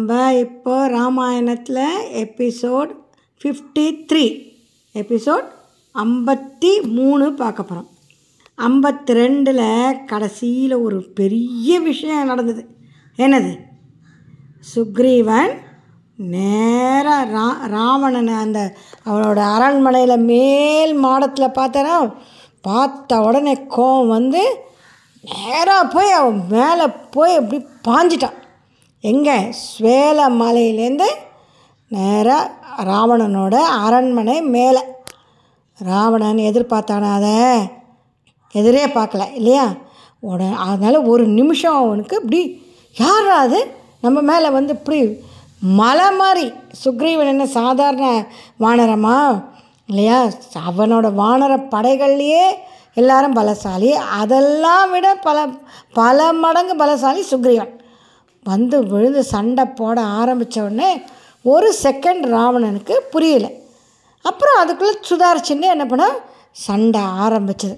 நம்ம இப்போ ராமாயணத்தில் எபிசோட் ஃபிஃப்டி த்ரீ எபிசோட் ஐம்பத்தி மூணு பார்க்க போகிறோம் ஐம்பத்தி ரெண்டில் கடைசியில் ஒரு பெரிய விஷயம் நடந்தது என்னது சுக்ரீவன் நேராக ரா ராவணனை அந்த அவனோட அரண்மனையில் மேல் மாடத்தில் பார்த்தானா பார்த்த உடனே கோவம் வந்து நேராக போய் அவன் மேலே போய் அப்படி பாஞ்சிட்டான் எங்கே ஸ்வேல மலையிலேருந்து நேராக ராவணனோட அரண்மனை மேலே ராவணன் எதிர்பார்த்தானா அதை எதிரே பார்க்கல இல்லையா உடனே அதனால் ஒரு நிமிஷம் அவனுக்கு இப்படி யாரா அது நம்ம மேலே வந்து இப்படி மலை மாதிரி சுக்ரீவன் என்ன சாதாரண வானரமா இல்லையா அவனோட வானர படைகள்லையே எல்லாரும் பலசாலி அதெல்லாம் விட பல பல மடங்கு பலசாலி சுக்ரீவன் வந்து விழுந்து சண்டை போட ஆரம்பித்த உடனே ஒரு செகண்ட் ராவணனுக்கு புரியல அப்புறம் அதுக்குள்ளே சுதாரிச்சுன்னு என்ன பண்ண சண்டை ஆரம்பிச்சது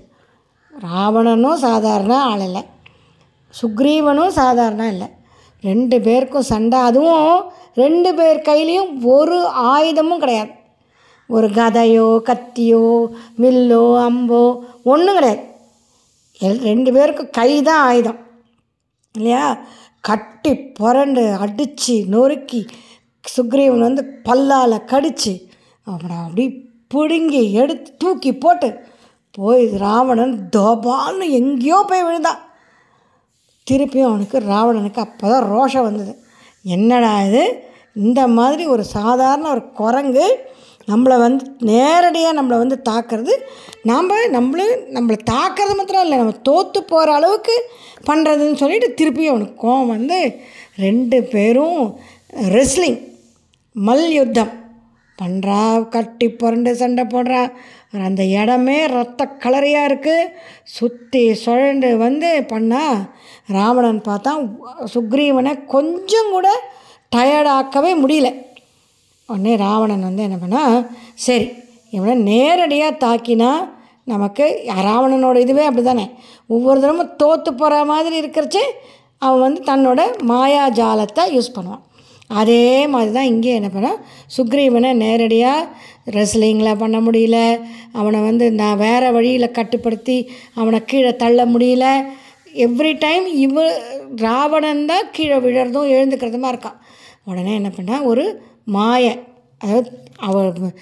ராவணனும் சாதாரண ஆள் இல்லை சுக்ரீவனும் சாதாரண இல்லை ரெண்டு பேருக்கும் சண்டை அதுவும் ரெண்டு பேர் கையிலையும் ஒரு ஆயுதமும் கிடையாது ஒரு கதையோ கத்தியோ வில்லோ அம்போ ஒன்றும் கிடையாது எல் ரெண்டு பேருக்கும் கை தான் ஆயுதம் இல்லையா கட்டி புரண்டு அடித்து நொறுக்கி சுக்ரீவன் வந்து பல்லால் கடித்து அவனை அப்படி பிடுங்கி எடுத்து தூக்கி போட்டு போய் ராவணன் தோபால்னு எங்கேயோ போய் விழுந்தான் திருப்பியும் அவனுக்கு ராவணனுக்கு அப்போ தான் ரோஷம் வந்தது என்னடா இது இந்த மாதிரி ஒரு சாதாரண ஒரு குரங்கு நம்மளை வந்து நேரடியாக நம்மளை வந்து தாக்குறது நாம் நம்மளும் நம்மளை தாக்குறது மாத்திரம் இல்லை நம்ம தோற்று போகிற அளவுக்கு பண்ணுறதுன்னு சொல்லிட்டு திருப்பியும் அவனுக்கு கோவம் வந்து ரெண்டு பேரும் ரெஸ்லிங் மல் யுத்தம் பண்ணுறா கட்டி புரண்டு சண்டை போடுறா அந்த இடமே ரத்த கலரையாக இருக்குது சுற்றி சுழண்டு வந்து பண்ணால் ராவணன் பார்த்தா சுக்ரீவனை கொஞ்சம் கூட டயர்டாக்கவே முடியல உடனே ராவணன் வந்து என்ன பண்ணா சரி இவனை நேரடியாக தாக்கினா நமக்கு ராவணனோட இதுவே அப்படி தானே ஒவ்வொரு தடமும் தோற்று போகிற மாதிரி இருக்கிறச்சு அவன் வந்து தன்னோட மாயாஜாலத்தை யூஸ் பண்ணுவான் அதே மாதிரி தான் இங்கே என்ன பண்ண சுக்ரீவனை நேரடியாக ரெஸ்லிங்கில் பண்ண முடியல அவனை வந்து நான் வேறு வழியில் கட்டுப்படுத்தி அவனை கீழே தள்ள முடியல எவ்ரி டைம் இவ ராவணன் தான் கீழே விழறதும் எழுந்துக்கிறதுமா இருக்கான் உடனே என்ன பண்ணால் ஒரு மாய அதாவது அவ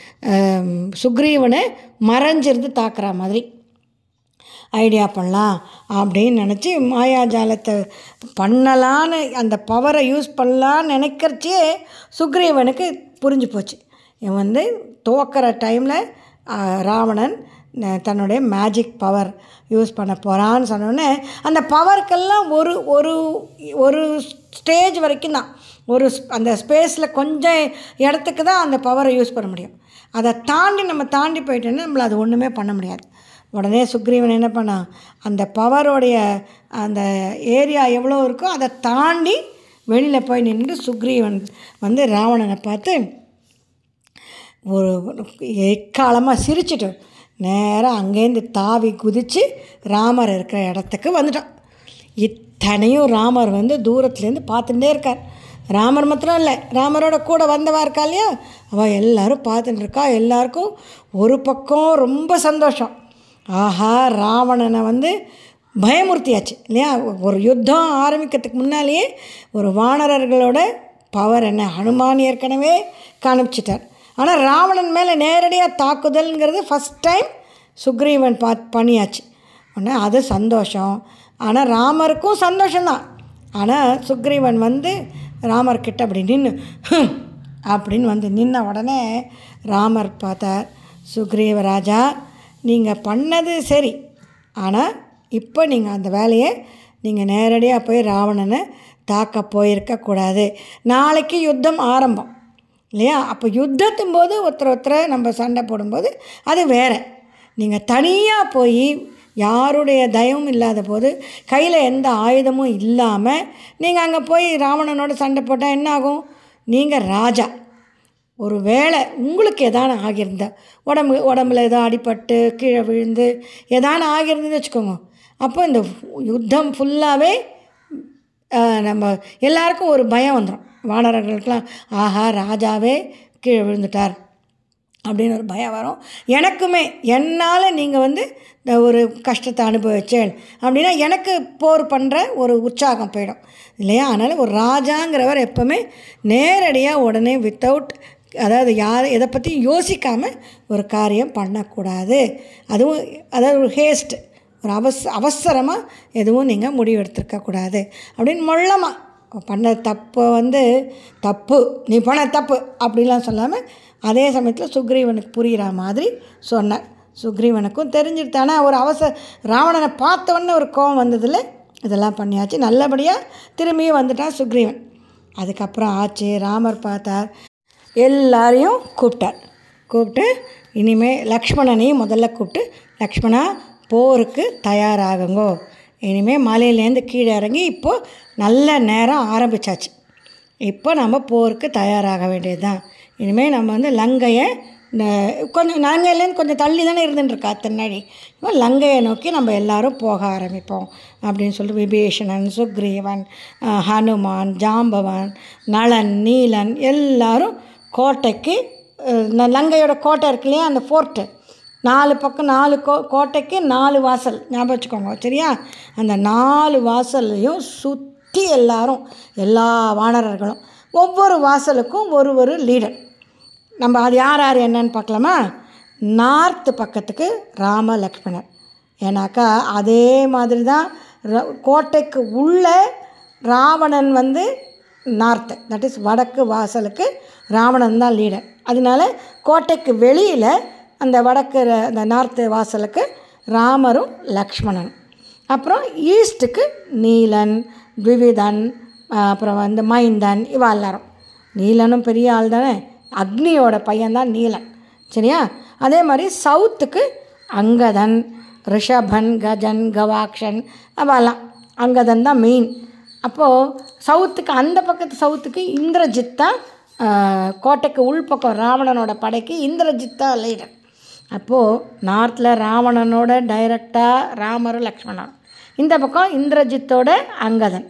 சுக்ரீவனை மறைஞ்சிருந்து தாக்குற மாதிரி ஐடியா பண்ணலாம் அப்படின்னு நினச்சி மாயாஜாலத்தை பண்ணலான்னு அந்த பவரை யூஸ் பண்ணலான்னு நினைக்கிறச்சே சுக்ரீவனுக்கு புரிஞ்சு போச்சு இவன் வந்து தோக்கிற டைமில் ராவணன் தன்னுடைய மேஜிக் பவர் யூஸ் பண்ண போகிறான்னு சொன்னோடனே அந்த பவருக்கெல்லாம் ஒரு ஒரு ஒரு ஸ்டேஜ் வரைக்கும் தான் ஒரு அந்த ஸ்பேஸில் கொஞ்சம் இடத்துக்கு தான் அந்த பவரை யூஸ் பண்ண முடியும் அதை தாண்டி நம்ம தாண்டி போயிட்டோன்னா நம்மளை அது ஒன்றுமே பண்ண முடியாது உடனே சுக்ரீவன் என்ன பண்ணான் அந்த பவரோடைய அந்த ஏரியா எவ்வளோ இருக்கோ அதை தாண்டி வெளியில் போய் நின்று சுக்ரீவன் வந்து ராவணனை பார்த்து ஒரு எக்காலமாக சிரிச்சிட்டு நேராக அங்கேருந்து தாவி குதித்து ராமர் இருக்கிற இடத்துக்கு வந்துட்டான் இத்தனையும் ராமர் வந்து தூரத்துலேருந்து பார்த்துட்டே இருக்கார் ராமர் மாத்திரம் இல்லை ராமரோட கூட வந்தவா இருக்கா இல்லையா அவள் எல்லோரும் பார்த்துட்டு இருக்கா எல்லாருக்கும் ஒரு பக்கம் ரொம்ப சந்தோஷம் ஆஹா ராவணனை வந்து பயமுறுத்தியாச்சு இல்லையா ஒரு யுத்தம் ஆரம்பிக்கிறதுக்கு முன்னாலேயே ஒரு வானரர்களோட பவர் என்ன ஹனுமான் ஏற்கனவே காமிச்சிட்டார் ஆனால் ராவணன் மேலே நேரடியாக தாக்குதல்ங்கிறது ஃபஸ்ட் டைம் சுக்ரீவன் பா பண்ணியாச்சு உடனே அது சந்தோஷம் ஆனால் ராமருக்கும் சந்தோஷம்தான் ஆனால் சுக்ரீவன் வந்து ராமர்கிட்ட அப்படி நின்று அப்படின்னு வந்து நின்ன உடனே ராமர் பார்த்தார் சுக்ரீவ ராஜா நீங்கள் பண்ணது சரி ஆனால் இப்போ நீங்கள் அந்த வேலையை நீங்கள் நேரடியாக போய் ராவணனை தாக்க போயிருக்கக்கூடாது நாளைக்கு யுத்தம் ஆரம்பம் இல்லையா அப்போ யுத்தத்தும் போது ஒருத்தர் ஒருத்தரை நம்ம சண்டை போடும்போது அது வேறு நீங்கள் தனியாக போய் யாருடைய தயவும் இல்லாத போது கையில் எந்த ஆயுதமும் இல்லாமல் நீங்கள் அங்கே போய் ராவணனோட சண்டை போட்டால் என்ன ஆகும் நீங்கள் ராஜா ஒரு வேளை உங்களுக்கு எதான ஆகியிருந்தா உடம்பு உடம்புல ஏதோ அடிபட்டு கீழே விழுந்து எதான ஆகியிருந்தது வச்சுக்கோங்க அப்போ இந்த யுத்தம் ஃபுல்லாகவே அஹ், நம்ம எல்லாருக்கும் ஒரு பயம் வந்துடும் வானரர்களுக்கெல்லாம் ஆஹா ராஜாவே கீழே விழுந்துட்டார் அப்படின்னு ஒரு பயம் வரும் எனக்குமே என்னால் நீங்கள் வந்து இந்த ஒரு கஷ்டத்தை அனுபவிச்சேன் அப்படின்னா எனக்கு போர் பண்ணுற ஒரு உற்சாகம் போயிடும் இல்லையா அதனால் ஒரு ராஜாங்கிறவர் எப்போவுமே நேரடியாக உடனே வித்தவுட் அதாவது யார் எதை பற்றியும் யோசிக்காமல் ஒரு காரியம் பண்ணக்கூடாது அதுவும் அதாவது ஒரு ஹேஸ்ட் ஒரு அவச அவசரமாக எதுவும் நீங்கள் முடிவெடுத்திருக்கக்கூடாது அப்படின்னு மொள்ளமாக பண்ண தப்பை வந்து தப்பு நீ பண்ண தப்பு அப்படிலாம் சொல்லாமல் அதே சமயத்தில் சுக்ரீவனுக்கு புரிகிற மாதிரி சொன்னார் சுக்ரீவனுக்கும் தெரிஞ்சிருத்து ஆனால் ஒரு அவசர ராவணனை பார்த்த உடனே ஒரு கோவம் வந்ததில் இதெல்லாம் பண்ணியாச்சு நல்லபடியாக திரும்பியும் வந்துட்டான் சுக்ரீவன் அதுக்கப்புறம் ஆச்சு ராமர் பார்த்தார் எல்லாரையும் கூப்பிட்டார் கூப்பிட்டு இனிமே லக்ஷ்மணனையும் முதல்ல கூப்பிட்டு லக்ஷ்மணா போருக்கு தயாராகுங்கோ இனிமேல் மலையிலேருந்து கீழே இறங்கி இப்போது நல்ல நேரம் ஆரம்பிச்சாச்சு இப்போ நம்ம போருக்கு தயாராக வேண்டியது தான் இனிமேல் நம்ம வந்து லங்கையை இந்த கொஞ்சம் லங்கையிலேருந்து கொஞ்சம் தள்ளி தானே இருந்துட்டுருக்கா தென்னாடி இப்போ லங்கையை நோக்கி நம்ம எல்லாரும் போக ஆரம்பிப்போம் அப்படின்னு சொல்லிட்டு விபீஷணன் சுக்ரீவன் அஹ், ஹனுமான் ஜாம்பவான் நளன் நீலன் எல்லாரும் கோட்டைக்கு அஹ், ந- லங்கையோட கோட்டை இருக்கு இல்லையா அந்த ஃபோர்ட்டு நாலு பக்கம் நாலு கோ கோட்டைக்கு நாலு வாசல் ஞாபகம் வச்சுக்கோங்க சரியா அந்த நாலு வாசல்லையும் சுற்றி எல்லாரும் எல்லா வானரர்களும் ஒவ்வொரு வாசலுக்கும் ஒரு ஒரு லீடர் நம்ம அது யார் யார் என்னன்னு பார்க்கலாமா நார்த்து பக்கத்துக்கு ராம லக்ஷ்மணர் ஏன்னாக்கா அதே மாதிரி தான் ர- கோட்டைக்கு உள்ள ராவணன் வந்து நார்த்து தட் இஸ் வடக்கு வாசலுக்கு ராவணன் தான் லீடர் அதனால கோட்டைக்கு வெளியில் அந்த வடக்கு ர- அந்த நார்த்து வாசலுக்கு ராமரும் லக்ஷ்மணனும் அப்புறம் ஈஸ்ட்டுக்கு நீலன் விவிதன் அஹ் அப்புறம் வந்து மைந்தன் இவ எல்லாரும் நீலனும் பெரிய ஆள் தானே அக்னியோட பையன்தான் நீலன் சரியா அதே மாதிரி சவுத்துக்கு அங்கதன் ரிஷபன் கஜன் கவாக்ஷன் அவெல்லாம் அங்கதன் தான் மெயின் அப்போது சவுத்துக்கு அந்த பக்கத்து சவுத்துக்கு இந்திரஜித் தான் ஆஹ், கோட்டைக்கு உள்பக்கம் ராவணனோட படைக்கு இந்திரஜித் தான் லீடர் அப்போது நார்த்தில் ராவணனோட டைரக்டாக ராமர் லக்ஷ்மணன் இந்த பக்கம் இந்திரஜித்தோட அங்கதன்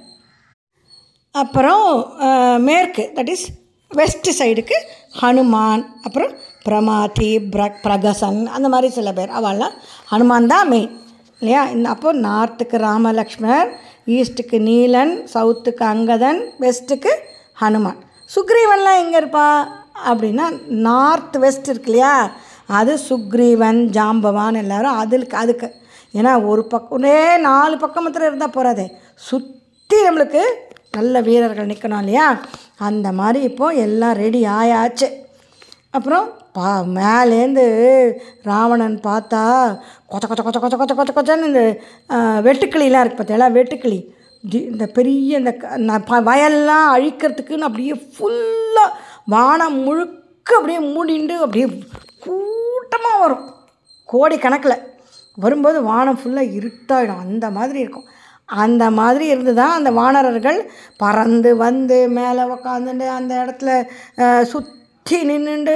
அப்புறம் அஹ், மேற்கு தட் இஸ் வெஸ்ட் சைடுக்கு ஹனுமான் அப்புறம் பிரமாதி பிர பிரகசன் அந்த மாதிரி சில பேர் அவெல்லாம் ஹனுமான் தான் மெயின் இல்லையா இந்த அப்போ நார்த்துக்கு ராமலக்ஷ்மணர் ஈஸ்ட்டுக்கு நீலன் சவுத்துக்கு அங்கதன் வெஸ்ட்டுக்கு ஹனுமான் சுக்ரீவன்லாம் எங்கே இருப்பா அப்படின்னா நார்த் வெஸ்ட் இருக்கு இல்லையா அது சுக்ரீவன் ஜாம்பவான் எல்லாரும் அதுக்கு அதுக்கு ஏன்னா ஒரு பக்கம் ஒரே நாலு பக்கம் மாத்திரம் இருந்தால் போகாதே சுற்றி நம்மளுக்கு நல்ல வீரர்கள் நிற்கணும் இல்லையா அந்த மாதிரி இப்போது எல்லாம் ரெடி ஆயாச்சு அப்புறம் பா மேலேருந்து ராவணன் பார்த்தா கொச்ச கொச்ச கொச்ச கொச்ச கொச்ச கொச்ச கொச்சன்னு இந்த ஆ, வெட்டுக்கிளிலாம் இருக்குது பார்த்தீங்களா வெட்டுக்கிளி தி- இந்த பெரிய இந்த க- ந- ப- வயல்லாம் அழிக்கிறதுக்குன்னு அப்படியே ஃபுல்லாக வானம் முழுக்க அப்படியே மூடிண்டு அப்படியே கூட்டமாக வரும் கோடி கணக்கில் வரும்போது வானம் ஃபுல்லாக இருட்டாயிடும் அந்த மாதிரி இருக்கும் அந்த மாதிரி இருந்து தான் அந்த வானரர்கள் பறந்து வந்து மேலே உக்காந்துட்டு அந்த இடத்துல சுற்றி நின்றுண்டு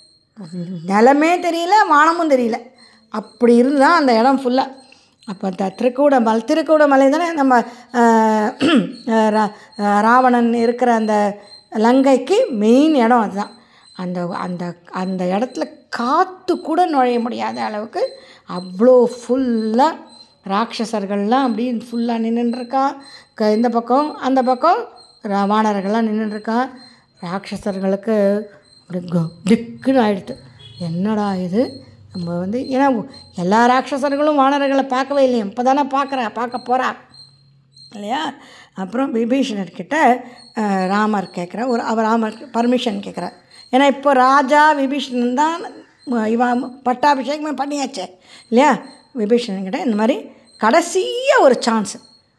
நிலமே தெரியல வானமும் தெரியல அப்படி இருந்து தான் அந்த இடம் ஃபுல்லாக அப்போ இந்த திருக்கூட மலை திருக்கூட மலை தானே நம்ம அஹ், அஹ், ரா- அஹ், ராவணன் இருக்கிற அந்த லங்கைக்கு மெயின் இடம் அதுதான் அந்த அந்த அந்த இடத்துல காற்று கூட நுழைய முடியாத அளவுக்கு அவ்வளோ ஃபுல்லாக ராட்சசர்கள்லாம் அப்படி ஃபுல்லாக நின்றுருக்கா க இந்த பக்கம் அந்த பக்கம் ரா- வானரர்கள்லாம் நின்றுருக்கா ராட்சசர்களுக்கு அப்படி கு- திக்குன்னு ஆயிடுது என்னடா இது நம்ம வந்து ஏன்னா எல்லா ராட்சசர்களும் வானரர்களை பார்க்கவே இல்லையா இப்போ தானே பார்க்குறா பார்க்க போகிறா இல்லையா அப்புறம் விபீஷணர்கிட்ட அஹ், ராமர் கேட்குற ஒரு அவர் ராமர் பர்மிஷன் கேட்குறார் ஏன்னா இப்போ ராஜா விபீஷணன் தான் ம- இவன் பட்டாபிஷேகமே பண்ணியாச்சே இல்லையா விபீஷணன்கிட்ட இந்த மாதிரி கடைசியாக ஒரு சான்ஸ்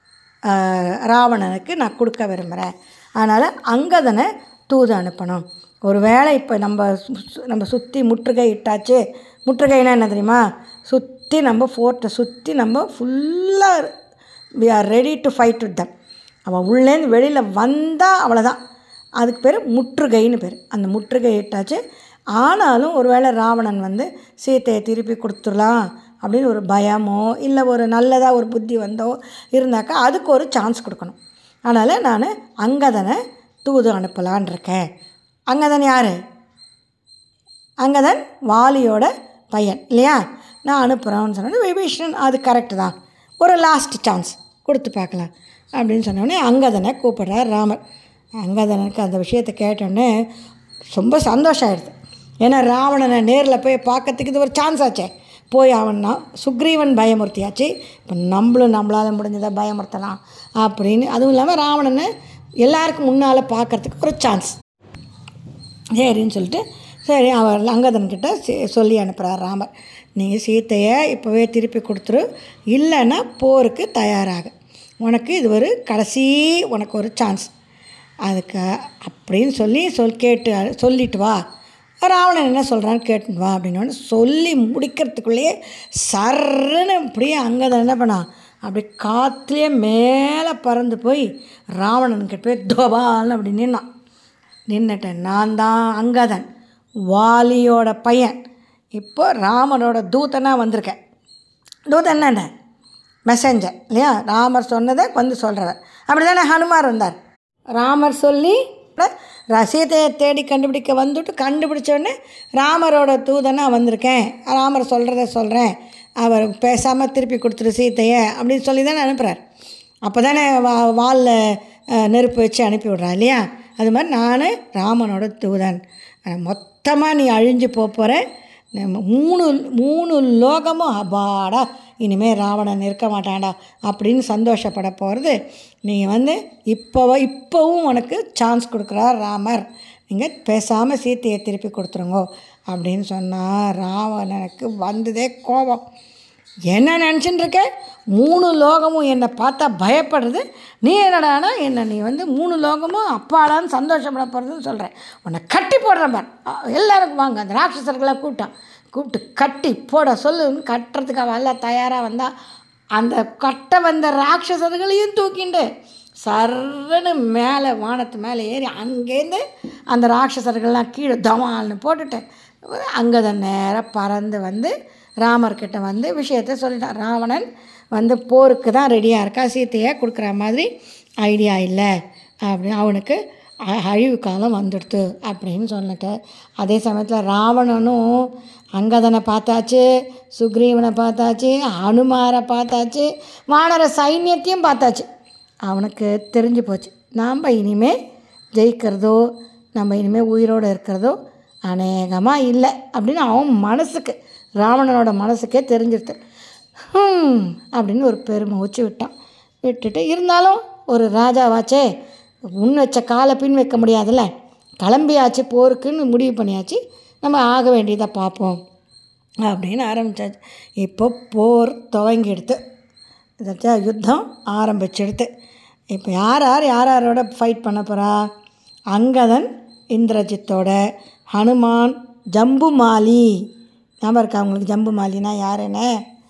ராவணனுக்கு நான் கொடுக்க விரும்புகிறேன் அதனால் அங்கதனை தூது அனுப்பணும் ஒரு வேளை இப்போ நம்ம சு- சு- நம்ம சுற்றி முற்றுகை இட்டாச்சு முற்றுகைனா என்ன தெரியுமா சுற்றி நம்ம ஃபோர்ட்டை சுற்றி நம்ம ஃபுல்லாக we are ready to fight with them அவள் உள்ளேருந்து வெளியில் வந்தால் அவ்வளோதான் அதுக்கு பேர் முற்றுகைன்னு பேர் அந்த முற்றுகை இட்டாச்சு ஆனாலும் ஒருவேளை ராவணன் வந்து சீத்தையை திருப்பி கொடுத்துடலாம் அப்படின்னு ஒரு பயமோ இல்லை ஒரு நல்லதாக ஒரு புத்தி வந்தோ இருந்தாக்கா அதுக்கு ஒரு சான்ஸ் கொடுக்கணும் அதனால் நான் அங்கதனை தூது அனுப்பலான் இருக்கேன் அங்கதன் யார் அங்கதன் வாலியோட பையன் இல்லையா நான் அனுப்புகிறேன்னு சொன்னோன்னே விபீஷணன் அது கரெக்டு தான் ஒரு லாஸ்ட் சான்ஸ் கொடுத்து பார்க்கலாம் அப்படின்னு சொன்னோடனே அங்கதனை கூப்பிடுறார் ராமர் அங்கதனுக்கு அந்த விஷயத்தை கேட்டோடனே ரொம்ப சந்தோஷம் ஆயிடுது ஏன்னா ராவணனை நேரில் போய் பார்க்கறதுக்கு இது ஒரு சான்ஸ் ஆச்சே போய் அவன்னா சுக்ரீவன் பயமுறுத்தியாச்சு இப்போ நம்மளும் நம்மளால் முடிஞ்சதை பயமுறுத்தலாம் அப்படின்னு அதுவும் இல்லாமல் ராவணனை எல்லாருக்கும் முன்னால் பார்க்கறதுக்கு ஒரு சான்ஸ் சரின்னு சொல்லிட்டு சரி அவர் அங்கதன்கிட்ட சி- சொல்லி அனுப்புகிறார் ராமர் நீங்கள் சீத்தையை இப்போவே திருப்பி கொடுத்துரு இல்லைன்னா போருக்கு தயாராக உனக்கு இது ஒரு கடைசி உனக்கு ஒரு சான்ஸ் அதுக்கு அப்படின்னு சொல்லி சொல் கேட்டு சொல்லிட்டு வா ராவணன் என்ன சொல்கிறான்னு கேட்டுட்டு வா அப்படின்னு சொல்லி முடிக்கிறதுக்குள்ளேயே சர்ன்னு அப்படியே அங்கதான் என்ன பண்ணான் அப்படி காற்றுலேயே மேலே பறந்து போய் ராவணன்கிட்ட போய் தோபால்னு அப்படி நின்னான் நின்னுட்டேன் நான் தான் அங்கதன் வாலியோட பையன் இப்போ ராமனோட தூதனாக வந்திருக்கேன் தூதன் என்ன மெசேஞ்சர் இல்லையா ராமர் சொன்னதை வந்து சொல்கிறவர் அப்படி தானே ஹனுமார் வந்தார் ராமர் சொல்லி ர- சீதையை தேடி கண்டுபிடிக்க வந்துட்டு கண்டுபிடிச்ச உடனே ராமரோட தூதனாக வந்திருக்கேன் ராமர் சொல்கிறத சொல்கிறேன் அவர் பேசாமல் திருப்பி கொடுத்துரு சீதையை அப்படின்னு சொல்லி தானே அனுப்புகிறார் அப்போ தானே வா வாலில் நெருப்பு வச்சு அனுப்பி விட்றா இல்லையா அது மாதிரி நான் ராமனோட தூதன் மொத்தமாக நீ அழிஞ்சு போக போகிற மூணு மூணு லோகமும் அபாடா இனிமேல் ராவணன் இருக்க மாட்டான்டா அப்படின்னு சந்தோஷப்பட போகிறது நீங்கள் வந்து இப்போ இப்போவும் உனக்கு சான்ஸ் கொடுக்குறார் ராமர் நீங்கள் பேசாமல் சீத்தையை திருப்பி கொடுத்துருங்கோ அப்படின்னு சொன்னால் ராவணனுக்கு வந்ததே கோபம் என்ன நினச்சின்னு இருக்க மூணு லோகமும் என்னை பார்த்தா பயப்படுறது நீ என்னடானா என்னை நீ வந்து மூணு லோகமும் அப்பாடான்னு சந்தோஷப்பட போகிறதுன்னு சொல்கிறேன் உன்னை கட்டி போடுறேன் பார் அ, எல்லாருக்கும் வாங்க அந்த ராட்சசர்களை கூப்பிட்டான் கூப்பிட்டு கட்டி போட சொல்லுன்னு கட்டுறதுக்கு அவள் எல்லாம் தயாராக வந்தால் அந்த கட்ட வந்த ராட்சசர்களையும் தூக்கிண்டு சர்ன்னு மேலே வானத்து மேலே ஏறி அங்கேருந்து அந்த ராட்சசர்கள்லாம் கீழே தமால்னு போட்டுட்டு அங்கே தான் நேராக பறந்து வந்து ராமர்கிட்ட வந்து விஷயத்த சொல்லிட்டான் ராவணன் வந்து போருக்கு தான் ரெடியாக இருக்கா சீத்தையை கொடுக்குற மாதிரி ஐடியா இல்லை அப்படின்னு அவனுக்கு அ- அழிவு காலம் வந்துடுத்து அப்படின்னு சொல்லிட்டு அதே சமயத்தில் ராவணனும் அங்கதனை பார்த்தாச்சு சுக்ரீவனை பார்த்தாச்சு ஹனுமாரை பார்த்தாச்சு வானர சைன்யத்தையும் பார்த்தாச்சு அவனுக்கு தெரிஞ்சு போச்சு நாம் இனிமேல் ஜெயிக்கிறதோ நம்ம இனிமேல் உயிரோடு இருக்கிறதோ அநேகமாக இல்லை அப்படின்னு அவன் மனசுக்கு ராவணனோட மனசுக்கே தெரிஞ்சிருது ஹம் அப்படின்னு ஒரு பெருமை வச்சு விட்டான் விட்டுட்டு இருந்தாலும் ஒரு ராஜாவாச்சே முன் வச்ச காலை பின் வைக்க முடியாதுல்ல கிளம்பியாச்சு போருக்குன்னு முடிவு பண்ணியாச்சு நம்ம ஆக வேண்டியதை பார்ப்போம் அப்படின்னு ஆரம்பித்தாச்சு இப்போ போர் துவங்கிடுது இதாச்சா யுத்தம் ஆரம்பிச்சிடுது இப்போ யார் யார் யார் யாரோட ஃபைட் பண்ண போகிறா அங்கதன் இந்திரஜித்தோட ஹனுமான் ஜம்புமாலி ஞாபகம் இருக்கா உங்களுக்கு ஜம்புமாலினா யாருன்னு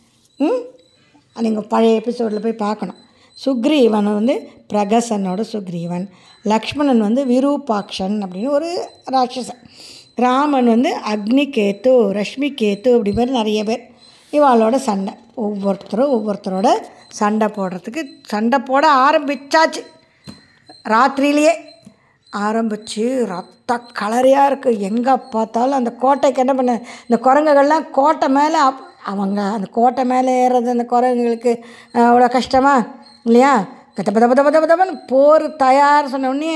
ம் நீங்கள் பழைய எபிசோடில் போய் பார்க்கணும் சுக்ரீவன் வந்து பிரகசனோட சுக்ரீவன் லக்ஷ்மணன் வந்து விரூபாக்ஷன் அப்படின்னு ஒரு ராட்சசன் ராமன் வந்து அக்னி கேத்து ரஷ்மி கேத்து அப்படி மாதிரி நிறைய பேர் இவாளோட சண்டை ஒவ்வொருத்தரும் ஒவ்வொருத்தரோட சண்டை போடுறதுக்கு சண்டை போட ஆரம்பிச்சாச்சு ராத்திரியிலேயே ஆரம்பித்து ரத்த கலரையாக இருக்குது எங்கே பார்த்தாலும் அந்த கோட்டைக்கு என்ன பண்ண இந்த குரங்குகள்லாம் கோட்டை மேலே அப்- அவங்க அந்த கோட்டை மேலே ஏறுறது அந்த குரங்குகளுக்கு அஹ், அவ்வளோ கஷ்டமா இல்லையா கத பத பத பத பதன்னு போர் தயார் சொன்ன உடனே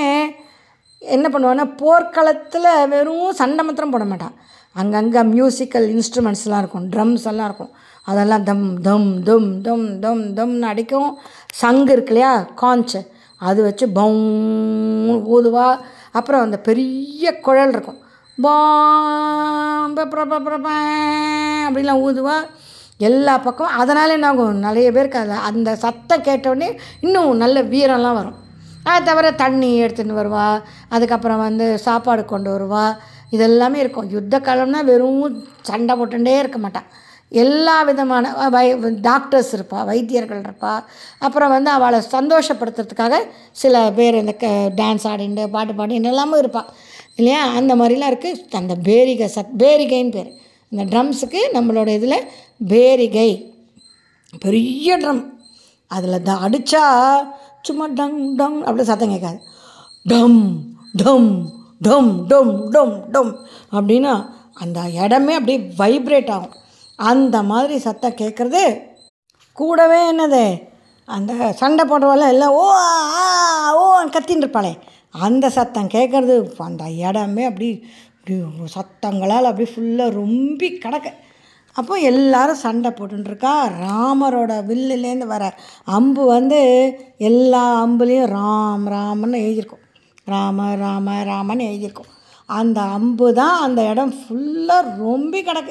என்ன பண்ணுவான்னா போர்க்களத்தில் வெறும் சண்டை மாத்திரம் போட மாட்டான் அங்கங்கே மியூசிக்கல் இன்ஸ்ட்ருமெண்ட்ஸ்லாம் இருக்கும் ட்ரம்ஸ் எல்லாம் இருக்கும் அதெல்லாம் தம் தம் தம் தம் தம் தம்னு அடிக்கும் சங்கு இருக்கு இல்லையா காஞ்ச் அது வச்சு பம் ஊதுவா அப்புறம் அந்த பெரிய குழல் இருக்கும் பாம் ப ப ப ப ப அப்படிலாம் ஊதுவா எல்லா பக்கம் அதனால என்ன ஆகும் நிறைய பேருக்கு அது அந்த சத்தம் கேட்டோடனே இன்னும் நல்ல வீரம்லாம் வரும் அது தவிர தண்ணி எடுத்துன்னு வருவா அதுக்கப்புறம் வந்து சாப்பாடு கொண்டு வருவா இதெல்லாமே இருக்கும் யுத்த காலம்னா வெறும் சண்டை போட்டுட்டே இருக்க மாட்டான் எல்லா விதமான வை டாக்டர்ஸ் இருப்பா வைத்தியர்கள் இருப்பா அப்புறம் வந்து அவளை சந்தோஷப்படுத்துறதுக்காக சில பேர் இந்த க டான்ஸ் ஆடிண்டு பாட்டு பாடின்னு எல்லாமே இருப்பாள் இல்லையா அந்த மாதிரிலாம் இருக்குது அந்த பேரிகை சத் பேரிகைன்னு பேர் இந்த ட்ரம்ஸுக்கு நம்மளோட இதில் பேரிகை பெரிய ட்ரம் அதில் த அடித்தா சும்மா டங் டங் அப்படி சத்தம் கேட்காது டம் டம் டம் டம் டம் டம் அப்படின்னா அந்த இடமே அப்படியே வைப்ரேட் ஆகும் அந்த மாதிரி சத்தம் கேட்குறது கூடவே என்னது அந்த சண்டை போடுறவெல்லாம் எல்லாம் ஓ ஆ ஓ கத்தின்னு இருப்பாளே அந்த சத்தம் கேட்குறது அந்த இடமே அப்படி இப்படி சத்தங்களால் அப்படியே ஃபுல்லாக ரொம்பி கிடக்கு அப்போ எல்லாரும் சண்டை போட்டுருக்கா ராமரோட வில்லுலேருந்து வர அம்பு வந்து எல்லா அம்புலேயும் ராம் ராமன்னு எழுதியிருக்கும் ராம ராம ராமன்னு எழுதியிருக்கும் அந்த அம்பு தான் அந்த இடம் ஃபுல்லாக ரொம்பி கிடக்கு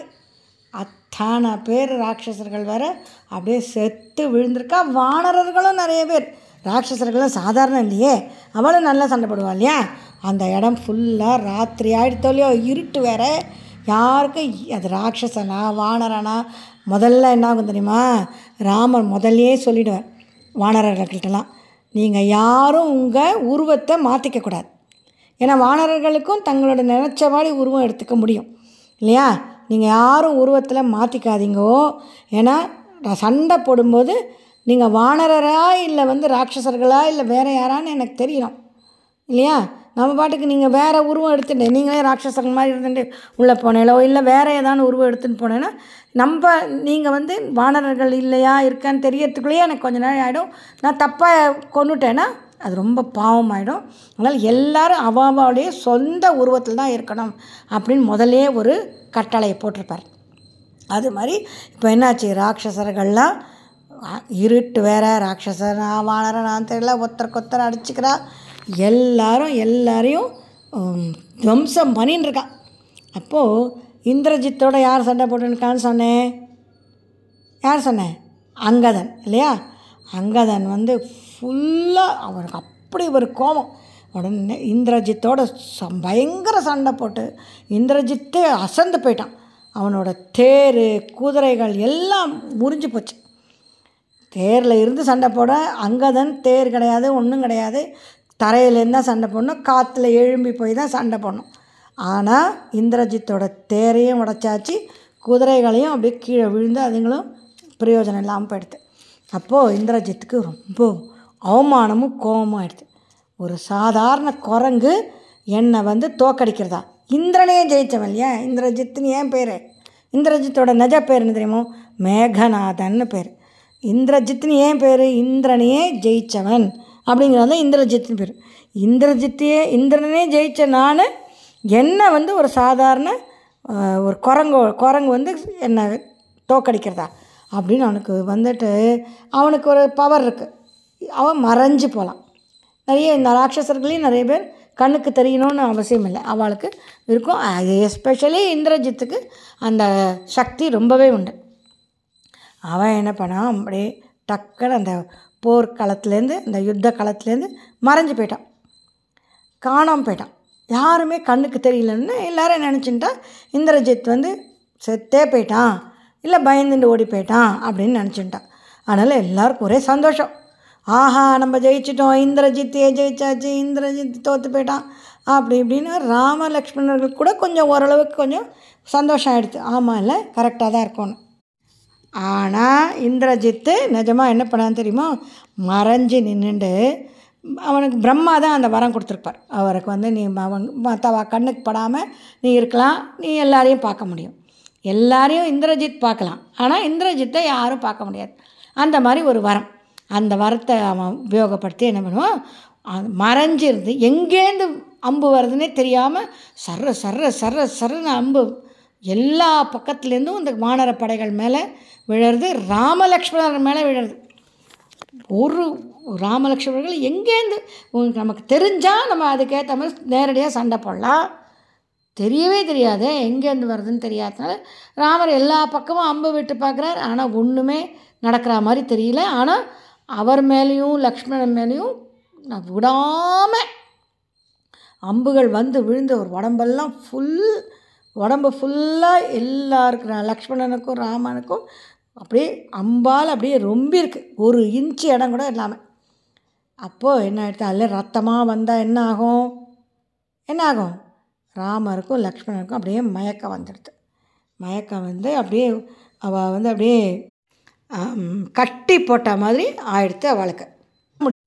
அத்தனை பேர் ராட்சசர்கள் வேற அப்படியே செத்து விழுந்திருக்கா வானரர்களும் நிறைய பேர் ராட்சசர்களும் சாதாரணம் இல்லையே அவளும் நல்லா சண்டை போடுவா இல்லையா அந்த இடம் ஃபுல்லாக ராத்திரி ஆயிடுத்தோ இல்லையோ இருட்டு வேற யாருக்கும் அது ராட்சசனா வானரனா முதல்ல என்ன ஆகும் தெரியுமா ராமர் முதல்லயே சொல்லிடுவார் வானரர்கள்கிட்டலாம் நீங்கள் யாரும் உங்கள் உருவத்தை மாற்றிக்க கூடாது ஏன்னா வானரர்களுக்கும் தங்களோட நினச்ச மாதிரி உருவம் எடுத்துக்க முடியும் இல்லையா நீங்கள் யாரும் உருவத்தில் மாற்றிக்காதீங்கோ ஏன்னா நான் சண்டை போடும்போது நீங்கள் வானரரா இல்லை வந்து ராட்சசர்களா இல்லை வேறு யாரான்னு எனக்கு தெரியணும் இல்லையா நம்ம பாட்டுக்கு நீங்கள் வேறு உருவம் எடுத்துட்டு நீங்களே ராட்சசர்கள் மாதிரி இருந்துட்டு உள்ளே போனேலோ இல்லை வேறு ஏதாவது உருவம் எடுத்துன்னு போனேன்னா நம்ம நீங்கள் வந்து வானரர்கள் இல்லையா இருக்கான்னு தெரியறதுக்குள்ளேயே எனக்கு கொஞ்ச நேரம் ஆகிடும் நான் தப்பாக கொண்டுட்டேன்னா அது ரொம்ப பாவமாயிடும் அதனால் எல்லாரும் அவாவாவுடைய சொந்த உருவத்தில் தான் இருக்கணும் அப்படின்னு முதலே ஒரு கட்டளையை போட்டிருப்பார் அது மாதிரி இப்போ என்னாச்சு ராட்சசர்கள்லாம் அ- இருட்டு வேற ராட்சசனா வானரனான்னு தெரியல ஒருத்தருக்கு ஒருத்தர் அடிச்சுக்கிறா எல்லாரும் எல்லாரையும் உம், துவம்சம் பண்ணின்னு இருக்கா அப்போது இந்திரஜித்தோட யார் சண்டை போட்டுருக்கான்னு சொன்னேன் யார் சொன்னேன் அங்கதன் இல்லையா அங்கதன் வந்து ஃபுல்லாக அவனுக்கு அப்படி ஒரு கோபம் உடனே இந்திரஜித்தோட ச பயங்கர சண்டை போட்டு இந்திரஜித்தே அசந்து போயிட்டான் அவனோட தேர் குதிரைகள் எல்லாம் முறிஞ்சு போச்சு தேரில் இருந்து சண்டை போட அங்கதன் தேர் கிடையாது ஒன்றும் கிடையாது தரையிலேருந்து தான் சண்டை போடணும் காற்றுல எழும்பி போய் தான் சண்டை போடணும் ஆனால் இந்திரஜித்தோட தேரையும் உடைச்சாச்சு குதிரைகளையும் அப்படியே கீழே விழுந்து அதுங்களும் பிரயோஜனம் இல்லாமல் போயிடுது அப்போது இந்திரஜித்துக்கு ரொம்ப அவமானமும் கோபமும் ஆயிடுது ஒரு சாதாரண குரங்கு என்னை வந்து தோக்கடிக்கிறதா இந்திரனே ஜெயிச்சவன் இல்லையா இந்திரஜித்துன்னு ஏன் பேர் இந்திரஜித்தோட நிஜ பேர் என்ன தெரியுமோ மேகநாதன்னு பேர் இந்திரஜித்னு ஏன் பேர் இந்திரனையே ஜெயிச்சவன் அப்படிங்கிறது தான் இந்திரஜித்னு பேர் இந்திரஜித்தையே இந்திரனே ஜெயிச்ச நான் என்ன வந்து ஒரு சாதாரண அஹ், ஒரு குரங்கு குரங்கு வந்து என்னை தோக்கடிக்கிறதா அப்படின்னு அவனுக்கு வந்துட்டு அவனுக்கு ஒரு பவர் இருக்குது அவன் மறைஞ்சு போகலாம் நிறைய இந்த ராட்சசர்களையும் நிறைய பேர் கண்ணுக்கு தெரியணும்னு அவசியம் இல்லை அவளுக்கு இருக்கும் அது எஸ்பெஷலி இந்திரஜித்துக்கு அந்த சக்தி ரொம்பவே உண்டு அவன் என்ன பண்ணான் அப்படியே டக்குன்னு அந்த போர்க்களத்துலேருந்து அந்த யுத்த களத்துலேருந்து மறைஞ்சு போயிட்டான் காணாமல் போயிட்டான் யாருமே கண்ணுக்கு தெரியலன்னு எல்லாரும் நினச்சிட்டா இந்திரஜித் வந்து செத்தே போயிட்டான் இல்லை பயந்துட்டு ஓடி போயிட்டான் அப்படின்னு நினச்சிட்டான் அதனால் எல்லாருக்கும் ஒரே சந்தோஷம் ஆஹா நம்ம ஜெயிச்சிட்டோம் இந்திரஜித்தையே ஜெயிச்சாச்சு இந்திரஜித் தோற்று போயிட்டான் அப்படி இப்படின்னு ராம லக்ஷ்மணர்கள் கூட கொஞ்சம் ஓரளவுக்கு கொஞ்சம் சந்தோஷம் ஆயிடுச்சு ஆமாம் இல்லை கரெக்டாக தான் இருக்கணும் ஆனால் இந்திரஜித்து நிஜமாக என்ன பண்ணான்னு தெரியுமா மறைஞ்சு நின்றுண்டு அவனுக்கு பிரம்மா தான் அந்த வரம் கொடுத்துருப்பார் அவருக்கு வந்து நீ அவன் மற்றவ கண்ணுக்கு படாமல் நீ இருக்கலாம் நீ எல்லாரையும் பார்க்க முடியும் எல்லாரையும் இந்திரஜித் பார்க்கலாம் ஆனால் இந்திரஜித்தை யாரும் பார்க்க முடியாது அந்த மாதிரி ஒரு வரம் அந்த வரத்தை அவன் உபயோகப்படுத்தி என்ன பண்ணுவான் அது மறைஞ்சிருந்து எங்கேருந்து அம்பு வருதுன்னே தெரியாமல் சர்ற சர்ற சர்ற சர்றன்னு அம்பு எல்லா பக்கத்துலேருந்தும் இந்த வானர படைகள் மேலே விழறது ராமலக்ஷ்மணர் மேலே விழறது ஒரு ராமலக்ஷ்மணர்கள் எங்கேருந்து உங்களுக்கு நமக்கு தெரிஞ்சால் நம்ம அதுக்கேற்ற மாதிரி நேரடியாக சண்டை போடலாம் தெரியவே தெரியாதே எங்கேருந்து வருதுன்னு தெரியாதனால ராமர் எல்லா பக்கமும் அம்பு விட்டு பார்க்குறாரு ஆனால் ஒன்றுமே நடக்கிற மாதிரி தெரியல ஆனால் அவர் மேலேயும் லக்ஷ்மணன் மேலேயும் நான் விடாமல் அம்புகள் வந்து விழுந்து ஒரு உடம்பெல்லாம் ஃபுல் உடம்பு ஃபுல்லாக எல்லாருக்கும் லக்ஷ்மணனுக்கும் ராமனுக்கும் அப்படியே அம்பால் அப்படியே ரொம்ப இருக்கு ஒரு இன்ச்சு இடம் கூட இல்லாமல் அப்போது என்ன ஆயிடுது அதில் ரத்தமாக வந்தால் என்ன ஆகும் என்ன ஆகும் ராமருக்கும் லக்ஷ்மணனுக்கும் அப்படியே மயக்கம் வந்துடுது மயக்கம் வந்து அப்படியே அவள் வந்து அப்படியே ஆம், கட்டி போட்ட மாதிரி ஆயிடுத்து அவளுக்கு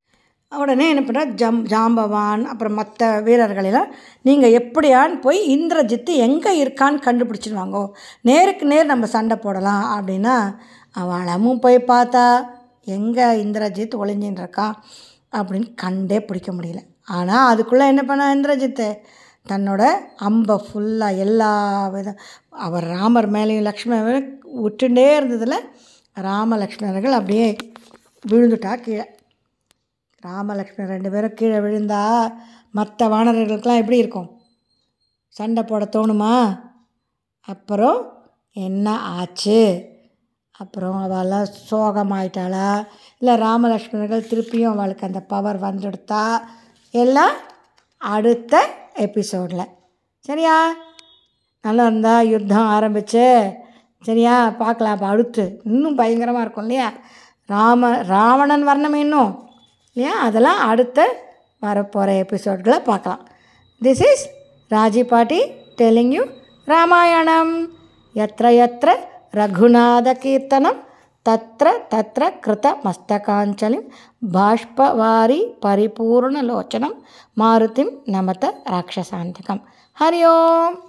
உடனே என்ன பண்ணுறார் ஜம் ஜாம்பவான் அப்புறம் மற்ற வீரர்களெல்லாம் நீங்கள் எப்படியான்னு போய் இந்திரஜித்து எங்கே இருக்கான்னு கண்டுபிடிச்சிடுவாங்கோ நேருக்கு நேர் நம்ம சண்டை போடலாம் அப்படின்னா அவளமும் போய் பார்த்தா எங்கே இந்திரஜித் ஒளிஞ்சின்னு இருக்கான் அப்படின்னு கண்டே பிடிக்க முடியல ஆனால் அதுக்குள்ளே என்ன பண்ண இந்திரஜித்து தன்னோட அம்பை ஃபுல்லாக எல்லா வித அவர் ராமர் மேலேயும் லக்ஷ்மண மேலேயும் விட்டுட்டே இருந்ததில் ராம லக்ஷ்மணர்கள் அப்படியே விழுந்துட்டா கீழே ராமலக்ஷ்மணன் ரெண்டு பேரும் கீழே விழுந்தா மற்ற வானரர்களுக்கெல்லாம் எப்படி இருக்கும் சண்டை போட தோணுமா அப்புறம் என்ன ஆச்சு அப்புறம் அவெல்லாம் சோகமாயிட்டாளா இல்லை ராமலக்ஷ்மணர்கள் திருப்பியும் அவளுக்கு அந்த பவர் வந்துடுத்தா எல்லாம் அடுத்த எபிசோடில் சரியா நல்லா இருந்தால் யுத்தம் ஆரம்பிச்சு சரியா பார்க்கலாம் அப்போ அடுத்து இன்னும் பயங்கரமாக இருக்கும் இல்லையா ராம ராவணன் வர்ணம் இன்னும் இல்லையா அதெல்லாம் அடுத்த வரப்போகிற எபிசோட்களை பார்க்கலாம் திஸ் இஸ் ராஜி பாட்டி டெல்லிங் யூ ராமாயணம் எத்திர எத்திர ரகுநாத கீர்த்தனம் தத்திர தத்திர கிருத மஸ்தகாஞ்சலிம் பாஷ்பவாரி பரிபூர்ணலோச்சனம் மாருதிம் நமத ராட்சசாந்திகம் ஹரி ஓம்